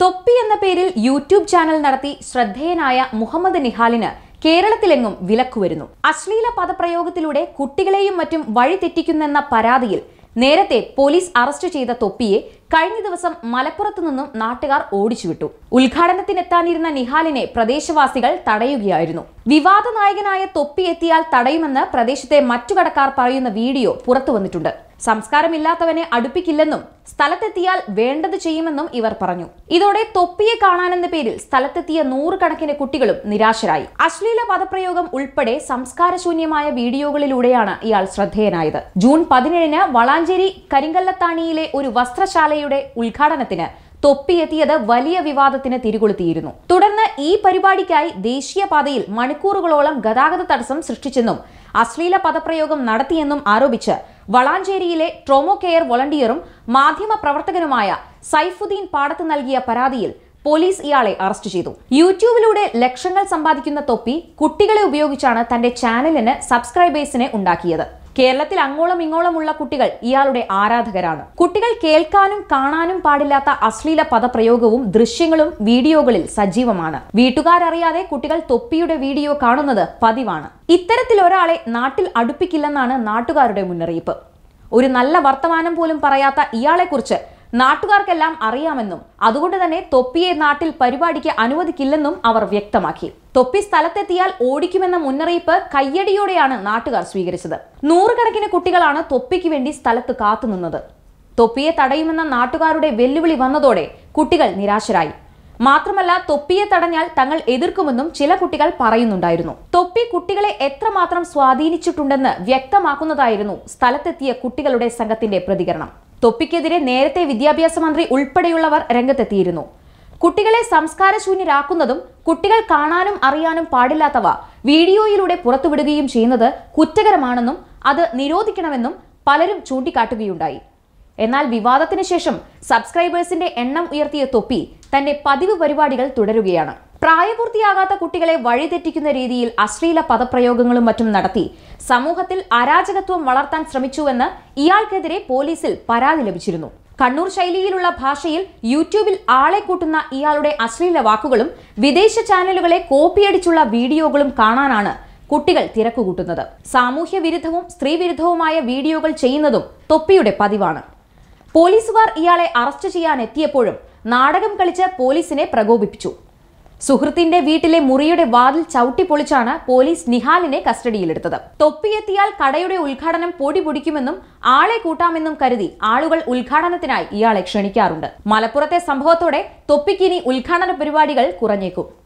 തൊപ്പി എന്ന പേരിൽ യൂട്യൂബ് ചാനൽ നടത്തി ശ്രദ്ധേയനായ മുഹമ്മദ് നിഹാലിന് കേരളത്തിലെങ്ങും വിലക്കു വരുന്നു അശ്ലീല പദപ്രയോഗത്തിലൂടെ കുട്ടികളെയും മറ്റും വഴിതെറ്റിക്കുന്നെന്ന പരാതിയിൽ നേരത്തെ പോലീസ് അറസ്റ്റ് ചെയ്ത തൊപ്പിയെ കഴിഞ്ഞ ദിവസം മലപ്പുറത്തു നിന്നും നാട്ടുകാർ ഓടിച്ചുവിട്ടു ഉദ്ഘാടനത്തിനെത്താനിരുന്ന നിഹാലിനെ പ്രദേശവാസികൾ തടയുകയായിരുന്നു വിവാദ നായകനായ തൊപ്പി എത്തിയാൽ തടയുമെന്ന് പ്രദേശത്തെ മറ്റു കടക്കാർ പറയുന്ന വീഡിയോ പുറത്തു വന്നിട്ടുണ്ട് സംസ്കാരമില്ലാത്തവനെ അടുപ്പിക്കില്ലെന്നും സ്ഥലത്തെത്തിയാൽ വേണ്ടത് ചെയ്യുമെന്നും ഇവർ പറഞ്ഞു ഇതോടെ തൊപ്പിയെ കാണാനെന്ന പേരിൽ സ്ഥലത്തെത്തിയ നൂറുകണക്കിന് കുട്ടികളും നിരാശരായി അശ്ലീല പദപ്രയോഗം ഉൾപ്പെടെ സംസ്കാരശൂന്യമായ വീഡിയോകളിലൂടെയാണ് ഇയാൾ ശ്രദ്ധേയനായത് ജൂൺ പതിനേഴിന് വളാഞ്ചേരി കരിങ്കല്ലത്താണിയിലെ ഒരു വസ്ത്രശാലയുടെ ഉദ്ഘാടനത്തിന് തൊപ്പിയെത്തിയത് വലിയ വിവാദത്തിന് തിരികൊളുത്തിയിരുന്നു തുടർന്ന് ഈ പരിപാടിക്കായി ദേശീയപാതയിൽ മണിക്കൂറുകളോളം ഗതാഗത തടസ്സം സൃഷ്ടിച്ചെന്നും അശ്ലീല പദപ്രയോഗം നടത്തിയെന്നും ആരോപിച്ച് വളാഞ്ചേരിയിലെ ട്രോമോ കെയർ വോളണ്ടിയറും മാധ്യമ പ്രവർത്തകനുമായ സൈഫുദ്ദീൻ പാടത്ത് നൽകിയ പരാതിയിൽ പോലീസ് ഇയാളെ അറസ്റ്റ് ചെയ്തു യൂട്യൂബിലൂടെ ലക്ഷങ്ങൾ സമ്പാദിക്കുന്ന തൊപ്പി കുട്ടികളെ ഉപയോഗിച്ചാണ് തന്റെ ചാനലിന് സബ്സ്ക്രൈബേഴ്സിനെ ഉണ്ടാക്കിയത് കേരളത്തിൽ അങ്ങോളം ഇങ്ങോളമുള്ള കുട്ടികൾ ഇയാളുടെ ആരാധകരാണ് കുട്ടികൾ കേൾക്കാനും കാണാനും പാടില്ലാത്ത അശ്ലീല പദപ്രയോഗവും ദൃശ്യങ്ങളും വീഡിയോകളിൽ സജീവമാണ് വീട്ടുകാരറിയാതെ കുട്ടികൾ തൊപ്പിയുടെ വീഡിയോ കാണുന്നത് പതിവാണ് ഇത്തരത്തിൽ ഒരാളെ നാട്ടിൽ അടുപ്പിക്കില്ലെന്നാണ് നാട്ടുകാരുടെ മുന്നറിയിപ്പ് ഒരു നല്ല വർത്തമാനം പോലും പറയാത്ത ഇയാളെക്കുറിച്ച് നാട്ടുകാർക്കെല്ലാം അറിയാമെന്നും അതുകൊണ്ട് തന്നെ തൊപ്പിയെ നാട്ടിൽ പരിപാടിക്ക് അനുവദിക്കില്ലെന്നും അവർ വ്യക്തമാക്കി തൊപ്പി സ്ഥലത്തെത്തിയാൽ ഓടിക്കുമെന്ന മുന്നറിയിപ്പ് കയ്യടിയോടെയാണ് നാട്ടുകാർ സ്വീകരിച്ചത് നൂറുകണക്കിന് കുട്ടികളാണ് തൊപ്പിക്ക് വേണ്ടി സ്ഥലത്ത് കാത്തുനിന്നത് തൊപ്പിയെ തടയുമെന്ന നാട്ടുകാരുടെ വെല്ലുവിളി വന്നതോടെ കുട്ടികൾ നിരാശരായി മാത്രമല്ല തൊപ്പിയെ തടഞ്ഞാൽ തങ്ങൾ എതിർക്കുമെന്നും ചില കുട്ടികൾ പറയുന്നുണ്ടായിരുന്നു തൊപ്പി കുട്ടികളെ എത്രമാത്രം സ്വാധീനിച്ചിട്ടുണ്ടെന്ന് വ്യക്തമാക്കുന്നതായിരുന്നു സ്ഥലത്തെത്തിയ കുട്ടികളുടെ സംഘത്തിന്റെ പ്രതികരണം തൊപ്പിക്കെതിരെ നേരത്തെ വിദ്യാഭ്യാസ മന്ത്രി ഉൾപ്പെടെയുള്ളവർ രംഗത്തെത്തിയിരുന്നു കുട്ടികളെ സംസ്കാരശൂന്യരാക്കുന്നതും കുട്ടികൾ കാണാനും അറിയാനും പാടില്ലാത്തവ വീഡിയോയിലൂടെ പുറത്തുവിടുകയും ചെയ്യുന്നത് കുറ്റകരമാണെന്നും അത് നിരോധിക്കണമെന്നും പലരും ചൂണ്ടിക്കാട്ടുകയുണ്ടായി എന്നാൽ വിവാദത്തിന് ശേഷം സബ്സ്ക്രൈബേഴ്സിന്റെ എണ്ണം ഉയർത്തിയ തൊപ്പി തന്റെ പതിവ് പരിപാടികൾ തുടരുകയാണ് പ്രായപൂർത്തിയാകാത്ത കുട്ടികളെ വഴിതെറ്റിക്കുന്ന രീതിയിൽ അശ്ലീല പദപ്രയോഗങ്ങളും മറ്റും നടത്തി സമൂഹത്തിൽ അരാജകത്വം വളർത്താൻ ശ്രമിച്ചുവെന്ന് ഇയാൾക്കെതിരെ പോലീസിൽ പരാതി ലഭിച്ചിരുന്നു കണ്ണൂർ ശൈലിയിലുള്ള ഭാഷയിൽ യൂട്യൂബിൽ ആളെ കൂട്ടുന്ന ഇയാളുടെ അശ്ലീല വാക്കുകളും വിദേശ ചാനലുകളെ കോപ്പിയടിച്ചുള്ള വീഡിയോകളും കാണാനാണ് കുട്ടികൾ തിരക്കുകൂട്ടുന്നത് സാമൂഹ്യ വിരുദ്ധവും സ്ത്രീവിരുദ്ധവുമായ വീഡിയോകൾ ചെയ്യുന്നതും തൊപ്പിയുടെ പതിവാണ് പോലീസുകാർ ഇയാളെ അറസ്റ്റ് ചെയ്യാൻ എത്തിയപ്പോഴും നാടകം കളിച്ച് പോലീസിനെ പ്രകോപിപ്പിച്ചു സുഹൃത്തിന്റെ വീട്ടിലെ മുറിയുടെ വാതിൽ ചവിട്ടി പൊളിച്ചാണ് പോലീസ് നിഹാലിനെ കസ്റ്റഡിയിലെടുത്തത് തൊപ്പിയെത്തിയാൽ കടയുടെ ഉദ്ഘാടനം പൊടി പൊടിക്കുമെന്നും ആളെ കൂട്ടാമെന്നും കരുതി ആളുകൾ ഉദ്ഘാടനത്തിനായി ഇയാളെ ക്ഷണിക്കാറുണ്ട് മലപ്പുറത്തെ സംഭവത്തോടെ തൊപ്പിക്കിനി ഉദ്ഘാടന പരിപാടികൾ കുറഞ്ഞേക്കും